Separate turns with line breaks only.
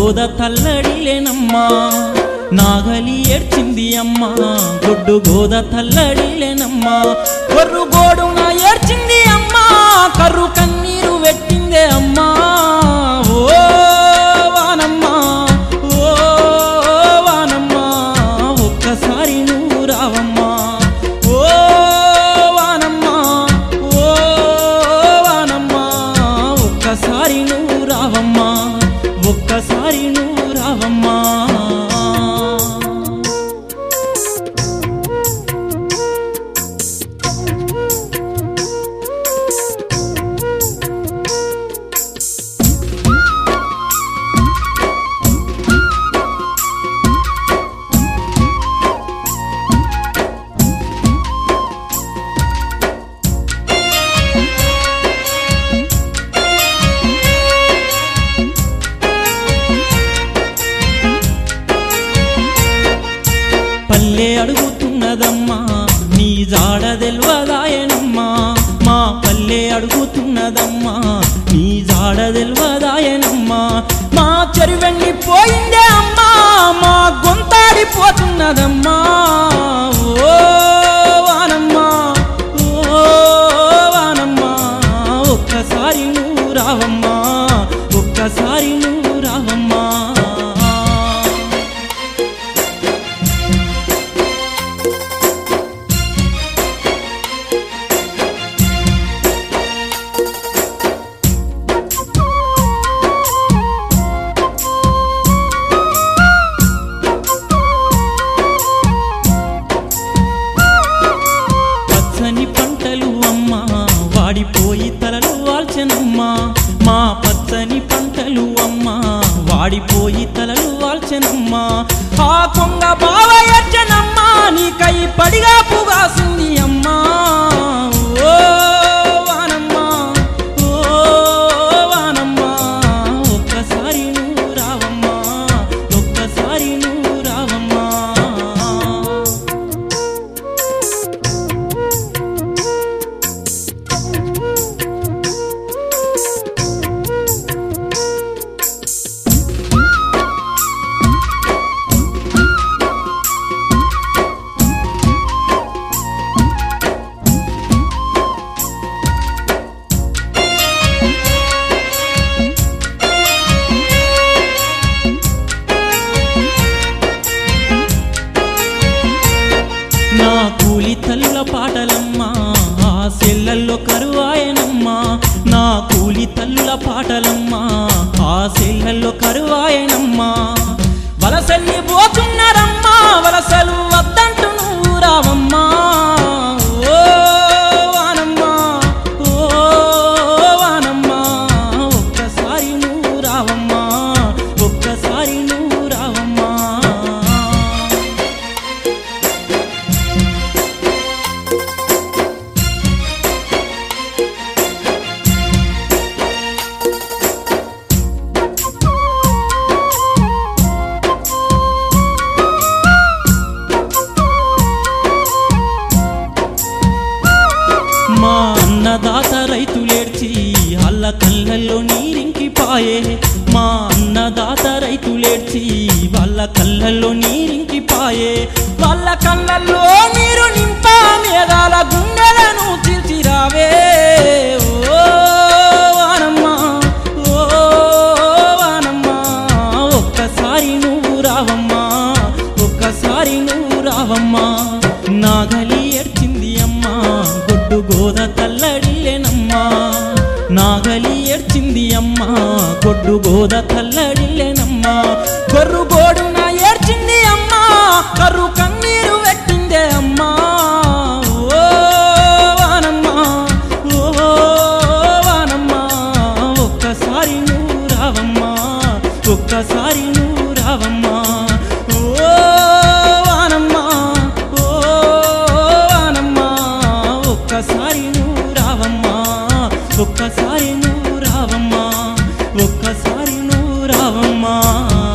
గోద తల్లడిలేనమ్మా నాగలి ఏడ్చింది అమ్మా గొడ్డు గోద తల్లడిలేనమ్మా కొర్రు గోడున ఏడ్చింది అమ్మా కర్రు కన్నీరు పెట్టిందే అమ్మా ఓ వానమ్మా ఓ వానమ్మా ఒక్కసారి నువ్వు రావమ్మా ఓ వానమ్మా ఓ వానమ్మా ఒక్కసారి నువ్వు రావమ్మా ఒక్కసారి నువ్వు రావమ్మా పల్లె అడుగుతున్నదమ్మా నీ జాడ తెల్వదాయనమ్మా మా పల్లె అడుగుతున్నదమ్మా నీ జాడ తెల్వదాయనమ్మా మా చెరువెళ్ళి పోయిందే అమ్మా మా గొంతాడిపోతున్నదమ్మా ఓ వానమ్మా ఓ వానమ్మా ఒక్కసారి నువ్వు రావమ్మా ఒక్కసారి నువ్వు రావమ్మా పచ్చని పంటలు అమ్మా వాడిపోయి తలలు వాల్చెనమ్మా మా పచ్చని పంటలు అమ్మా వాడిపోయి తలలు వాల్చెనమ్మా ఆ కొంగ బావ ఎచ్చనమ్మా నీకై పడిగా పుగాసింది అమ్మా ఓ వానమ్మా ఓ వానమ్మా ఒక్కసారి నువ్వు రావమ్మా ఒక్కసారి నువ్వు రావమ్మా నా కూలి తల్లుల పాటలమ్మా ఆ సెల్లల్లో కరువాయనమ్మా నా కూలి తల్లుల పాటలమ్మా ఆ సెల్లల్లో కరువాయనమ్మా వలసల్లి పోతున్నారమ్మా వలసలు వద్దంటూ నువ్వు రావమ్మా ఓ వానమ్మా ఓ వానమ్మా ఒక్కసారి నువ్వు రావమ్మా ఒక్కసారి నువ్వు రావమ్మా మా అన్నదాత రైతులేడ్చి అల్ల కళ్ళల్లో నీరింకిపాయే మా అన్నదాత రైతులేడ్చి వాళ్ళ కళ్ళల్లో నీరింకిపాయే వాళ్ళ కళ్ళల్లో నీరు నింపా మేఘాల గుండెలను చీల్చిరావే ఓ వానమ్మా ఓ వానమ్మా ఒక్కసారి నువ్వు రావమ్మా ఒక్కసారి నువ్వు రావమ్మా నాగలి ఏడ్చింది అమ్మా గొడ్డు గోద తల్లడిలేనమ్మా నాగలి ఏడ్చింది అమ్మా గొడ్డు గోద తల్లడిలేనమ్మా గొర్రు గోడున ఏడ్చింది అమ్మా కర్రు కన్నీరు పెట్టిందే అమ్మా ఓ వానమ్మా ఓ వానమ్మా ఒక్కసారి నువ్వు రావమ్మా ఒక్కసారి నువ్వు రావమ్మా ఓ వానమ్మా ఓ వానమ్మా ఒక్కసారి నువ్వు రావమ్మా ఒక్కసారి నువ్వు రావమ్మా ఒక్కసారి నువ్వు రావమ్మా